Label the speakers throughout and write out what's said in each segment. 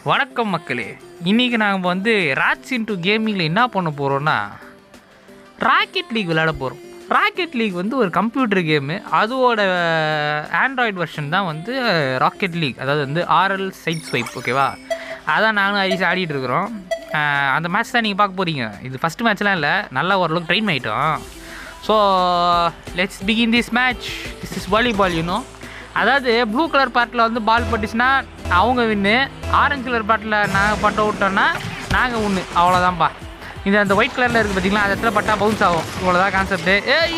Speaker 1: வணக்கம் மக்களே இன்றைக்கி நாங்கள் வந்து ராட்ஸ் இன்டு கேமிங்கில் என்ன பண்ண போகிறோன்னா ராக்கெட் லீக் விளையாட போகிறோம் ராக்கெட் லீக் வந்து ஒரு கம்ப்யூட்டர் கேமு அதோட ஆண்ட்ராய்டு வெர்ஷன் தான் வந்து ராக்கெட் லீக் அதாவது வந்து ஆர்எல் சைட் ஸ்வைப் ஓகேவா அதான் நானும் ஐஸ் ஆடிட்டு இருக்கிறோம் அஹ் அந்த மேட்ச் தான் நீங்கள் பார்க்க போகிறீங்க இது ஃபஸ்ட் மேட்ச்லாம் இல்லை நல்லா ஓரளவுக்கு ட்ரெயின் ஆகிட்டோம் so let's begin this match this is volleyball you know அதாவது ப்ளூ கலர் பார்ட்டில் வந்து பால் பட்டுச்சுன்னா அவங்க வின்னு ஆரஞ்சு கலர் பார்ட்டில் நாங்கள் பட்ட விட்டோன்னா நாங்கள் ஒன்று அவ்வளோதான்ப்பா இது அந்த ஒயிட் கலரில் இருக்குது பார்த்தீங்களா அந்த இடத்துல பட்டா பவுன்ஸ் ஆகும் இவ்வளோதான் கான்செப்ட்டு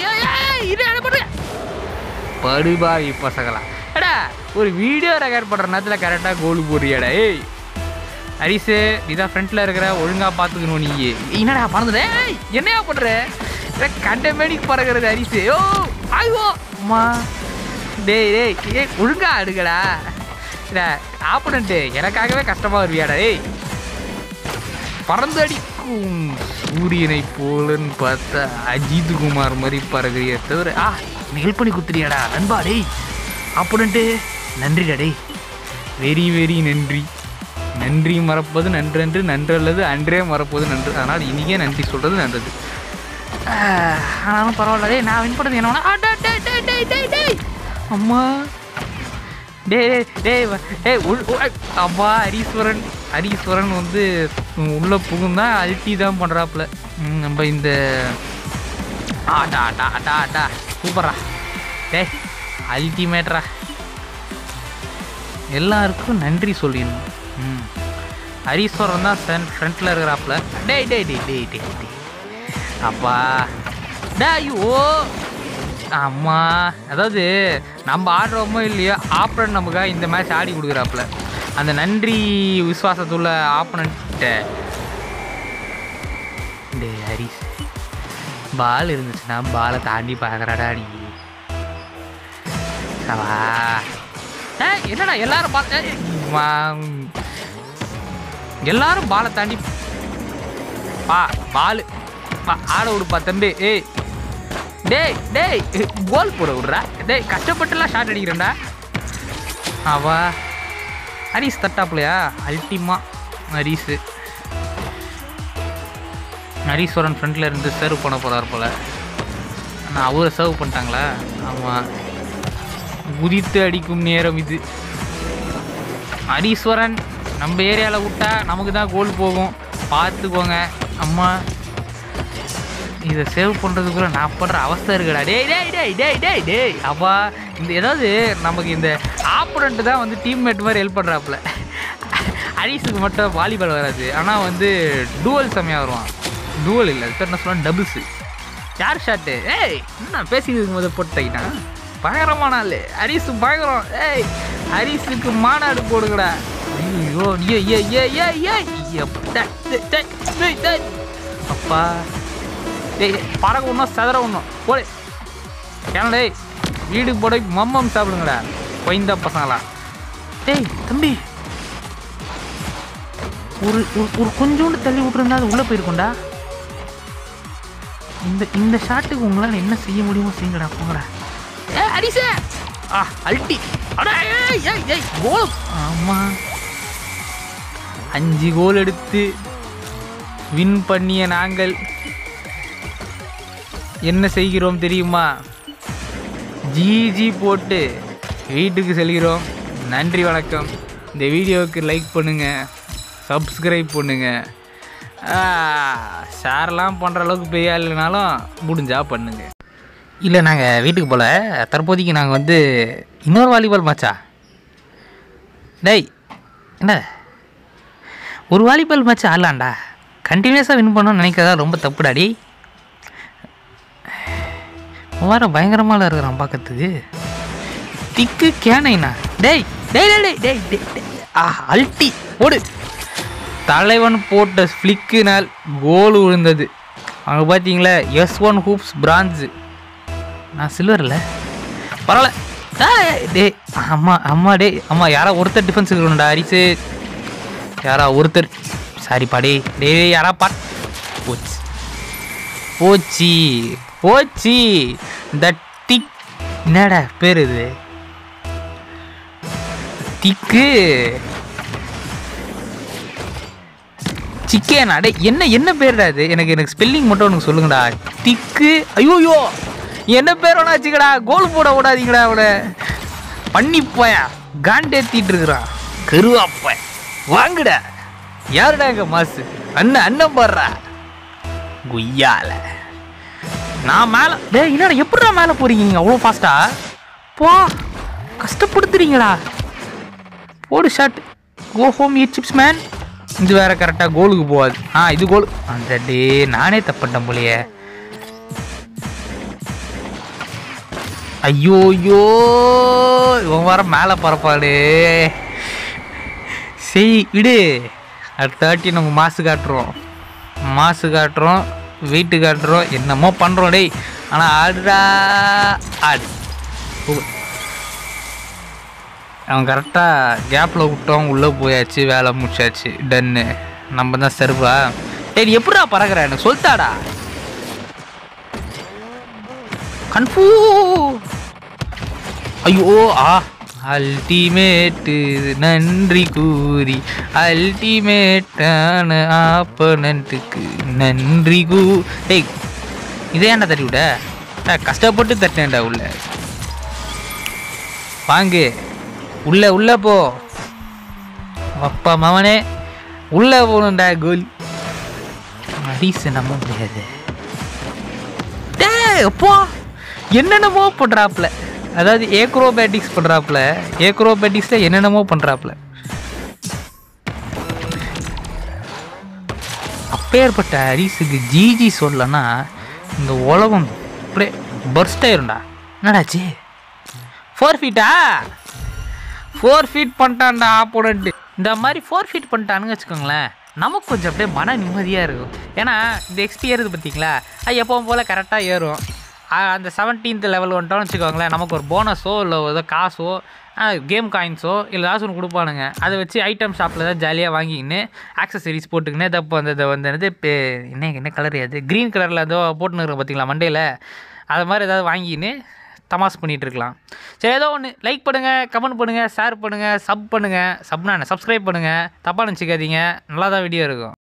Speaker 1: படுபாவி பசங்களா எடா ஒரு வீடியோ ரெக்கார்ட் பண்ணுற நேரத்தில் கரெக்டாக கோல் போடுறியாடா ஏய் ஹரிசு இதான் ஃப்ரண்ட்டில் இருக்கிற ஒழுங்காக பார்த்துக்கணும் நீ என்னடா பறந்துட ஏய் என்னையா பண்ணுற கண்ட மேடிக்கு பறக்கிறது ஹரிசு ஓ ஆய்வோ அம்மா டேய் டேய் ஏய் ஒழுங்கா அடுக்கடா ஆப்பனண்ட்டு எனக்காகவே கஷ்டமாக வருவியாடா ஏய் பறந்து அடிக்கும் சூரியனை போலன்னு பார்த்தா அஜித் குமார் மாதிரி பறகுறிய தவிர ஆ ஹெல்ப் பண்ணி குத்துறியாடா நண்பா டேய் ஆப்பனண்ட்டு நன்றிடா டேய் வெரி வெரி நன்றி நன்றி மறப்பது நன்றன்று நன்றல்லது அன்றே மறப்பது நன்று அதனால் இனிக்கே நன்றி சொல்கிறது நல்லது ஆஹ், ஆனாலும் பரவாயில்ல டேய் நான் வின் பண்ணது என்ன வேணா டேய் டேய் டேய் டேய் டேய் அம்மா டேய் டேய் டேய் வ- டேய் உள் உ- ஐ, அப்பா ஹரீஸ்வரன் ஹரீஸ்வரன் வந்து உள்ளே புகுந்தா அல்ட்டி தான் பண்ணுறாப்புல நம்ம இந்த ஆட்டா ஆட்டா ஆட்டா ஆட்டா சூப்பரா டேய் அல்டிமேட்ரா எல்லாருக்கும் நன்றி சொல்லிடணும் ம் ஹரீஸ்வரன் தான் ஃப்ரண்ட் ஃப்ரண்ட்டில் இருக்கிறாப்புல டேய் டேய் டேய் டேய் டேய் டேய் அப்பா டே ஐயோ அம்மா அதாவது நம்ம ஆடுறோமோ இல்லையோ ஆப்பனண்ட் நமக்காக இந்த மேட்ச் ஆடி கொடுக்குறாப்புல அந்த நன்றி விசுவாசத்துள்ள ஆப்பனண்ட்ட டே ஹரிஸ் பால் இருந்துச்சுன்னா பாலை தாண்டி பார்க்குறாடா நீ அவா ஏ என்னடா எல்லாரும் பார்த்து ஏய், வா- எல்லாரும் பாலை தாண்டி பா பால் பா ஆட விடுப்பா தம்பி ஏய் டேய் டேய் கோல் போட விட்றா டேய் கஷ்டப்பட்டுலாம் ஷாட் அடிக்கிறேன்டா அவா ஹரிஸ் தட்டாப்லையா அல்டிமா ஹரிஸு ஹரீஸ்வரன் ஃப்ரண்ட்டில் இருந்து சர்வ் பண்ண போகிறார் போல் ஆனால் அவரை சர்வ் பண்ணிட்டாங்களா ஆமாம் குதித்து அடிக்கும் நேரம் இது ஹரீஸ்வரன் நம்ம ஏரியாவில் விட்டா நமக்கு தான் கோல் போகும் பார்த்துக்கோங்க அம்மா இதை சேவ் பண்ணுறதுக்குள்ள நான் படுற அவஸ்தை இருக்குடா டேய் டேய் டேய் டேய் டேய் டேய் அப்பா இந்த ஏதாவது நமக்கு இந்த ஆப்போனண்ட்டு தான் வந்து டீம்மேட் மாதிரி ஹெல்ப் பண்ணுறாப்புல ஹரீஸுக்கு மட்டும் வாலிபால் வராது ஆனால் வந்து டூவல் செம்மையாக வருவான் டூவல் இல்லை அது பேர் என்ன சொல்லுவாங்க டபுள்ஸு யார் ஷாட்டு ஏய் என்ன பேசிக்கிட்டு இருக்கும்போது போட்டுட்டீங்கன்னா பயங்கரமான ஆள் ஹரிசு பயங்கரம் ஏய் ஹரிஸுக்கு மாநாடு போடுங்கடா ஐயோ ஏ ஏ ஏ ஏ ஏ எப்பா, டேய், டேய், டேய், டேய். அப்பா டேய் பறக்க ஒன்றும் செதற ஒன்றும் போடு ஏன்னா டேய் வீட்டுக்கு போட மம்மம் சாப்பிடுங்கடா கொய்ந்தா பசங்களா டேய் தம்பி ஒரு ஒரு- ஒரு கொஞ்சோண்டு தள்ளி விட்டுருந்தா அது உள்ளே போயிருக்கும்டா இந்த இந்த ஷாட்டுக்கு உங்களால் என்ன செய்ய முடியுமோ செய்யுங்கடா போங்கடா ஏ அடிசே ஆ அல்டி அடா ஏய் ஏய் ஏய் கோல் ஆமாம் அஞ்சு கோல் எடுத்து வின் பண்ணிய நாங்கள் என்ன செய்கிறோம் தெரியுமா ஜிஜி போட்டு வீட்டுக்கு செல்கிறோம் நன்றி வணக்கம் இந்த வீடியோவுக்கு லைக் பண்ணுங்கள் சப்ஸ்கிரைப் பண்ணுங்கள் ஷேர்லாம் பண்ணுற அளவுக்கு பெரிய ஆள் இல்லைனாலும் முடிஞ்சா பண்ணுங்க இல்லை நாங்கள் வீட்டுக்கு போகல தற்போதைக்கு நாங்கள் வந்து இன்னொரு வாலிபால் மேட்சா டேய் என்ன ஒரு வாலிபால் மேட்ச் ஆடலாம்டா கண்டினியூஸாக வின் பண்ணணும்னு நினைக்கிறதா ரொம்ப தப்புடாடி வேற பயங்கரமாக இருக்கிறான் பார்க்கறதுக்கு திக்கு கேனைண்ணா டேய் டேய் டேய் டேய் டேய் டேய் டேய். ஆ அல்ட்டி ஓடு தலைவன் போட்ட ஃப்ளிக்குனால் கோல் விழுந்தது அங்கே பார்த்தீங்களா எஸ் ஒன் ஹூப்ஸ் பிரான்ஸு நான் சில்வரில் பரவாயில்ல ஏய், டேய் அம்மா அம்மா டேய் அம்மா யாரா ஒருத்தர் டிஃபென்ஸ் இருக்கணும்டா அரிசு யாரா ஒருத்தர் சாரிப்பா டேய் டேய் யாரா பாட் போச்சு போச்சி போச்சி இந்த திக் என்னடா பேர் இது திக்கு சிக்கேனா டே என்ன என்ன பேர்டா இது எனக்கு எனக்கு ஸ்பெல்லிங் மட்டும் உனக்கு சொல்லுங்கடா திக்கு ஐயோயோ என்ன பேர் வேணா வச்சுக்கடா கோல் போட விடாதீங்கடா அவனை பண்ணி போயா காண்டேத்திட்டு இருக்கிறான் கருவாப்ப வாங்குடா யாருடா எங்க மாசு அண்ணன் அண்ணன் பாடுறா குய்யால நான் மேலே டேய் என்னடா எப்படிடா மேலே போறீங்க நீங்க அவ்வளோ ஃபாஸ்டா போ கஷ்டப்படுத்துறீங்களா போடு shot go home eat chips man இது வேற கரெக்டாக கோலுக்கு போகாது ஆ இது கோல் அந்த டே நானே தப்பிட்டேன் போலையே ஐயோ ஐயோ இவன் வர மேலே பரப்பாடு சரி விடு அடுத்த வாட்டி நம்ம மாசு காட்டுறோம் மாசு காட்டுறோம் வெயிட்டு காட்டுறோம் என்னமோ பண்ணுறோம் டேய் ஆனால் ஆடுடா ஆடு சூப்பர். அவன் கரெக்டாக கேப்பில் விட்டோம் உள்ளே போயாச்சு வேலை முடிச்சாச்சு டன்னு நம்ம தான் சர்வா டேய் நீ எப்படிடா பறக்குற எனக்கு சொல்லிட்டாடா கன்ஃபூ ஐயோ ஆ அல்டிமேட்டு நன்றி கூறி அல்டிமேட்டான ஆப்பனண்ட்டுக்கு நன்றி கூ டேய் இதே ஏன்டா தட்டி விட நான் கஷ்டப்பட்டு தட்டினேன்டா உள்ள வாங்கு உள்ள உள்ள போ அப்பா மவனே உள்ள போகணும்டா கோல் அடிச நம்ப முடியாது டேய் அப்பா என்னென்னமோ பண்ணுறாப்புல அதாவது ஏக்ரோபேட்டிக்ஸ் பண்ணுறாப்புல ஏக்ரோபேட்டிக்ஸில் என்னென்னமோ பண்ணுறாப்புல அப்பேற்பட்ட அரிசுக்கு ஜிஜி சொல்லனா இந்த உலகம் அப்படியே பர்ஸ்ட் ஆயிரும்டா என்னடாச்சு ஃபோர் ஃபீட்டா ஃபோர் ஃபீட் பண்ணிட்டான்டா ஆப்போனண்ட்டு இந்த மாதிரி ஃபோர் ஃபீட் பண்ணிட்டானுங்க வச்சுக்கோங்களேன் நமக்கு கொஞ்சம் அப்படியே மன நிம்மதியாக இருக்கும் ஏன்னா இந்த எக்ஸ்பி ஏறுது பார்த்தீங்களா அது எப்பவும் போல் கரெக்டாக ஏறும் ஆ, அந்த செவன்டீன்த் லெவல் வந்துட்டோம்னு வச்சுக்கோங்களேன் நமக்கு ஒரு போனஸோ இல்லை ஏதோ காசோ கேம் காயின்ஸோ இல்லை ஏதாச்சும் ஒன்று கொடுப்பானுங்க அதை வச்சு ஐட்டம் ஷாப்பில் தான் ஜாலியாக வாங்கிக்கின்னு ஆக்சசரிஸ் போட்டுக்கின்னு தப்பு அந்த இது வந்து என்னது இப்போ என்ன என்ன கலர் அது க்ரீன் கலரில் ஏதோ போட்டுன்னு இருக்கிற பார்த்தீங்களா மண்டையில் அது மாதிரி ஏதாவது வாங்கிக்கின்னு தமாஸ் பண்ணிகிட்டு இருக்கலாம் சரி ஏதோ ஒன்று லைக் பண்ணுங்கள் கமெண்ட் பண்ணுங்கள் ஷேர் பண்ணுங்கள் சப் பண்ணுங்கள் சப்னா என்ன சப்ஸ்கிரைப் பண்ணுங்கள் தப்பாக நினச்சிக்காதீங்க நல்லா தான் வீடியோ இருக்கும்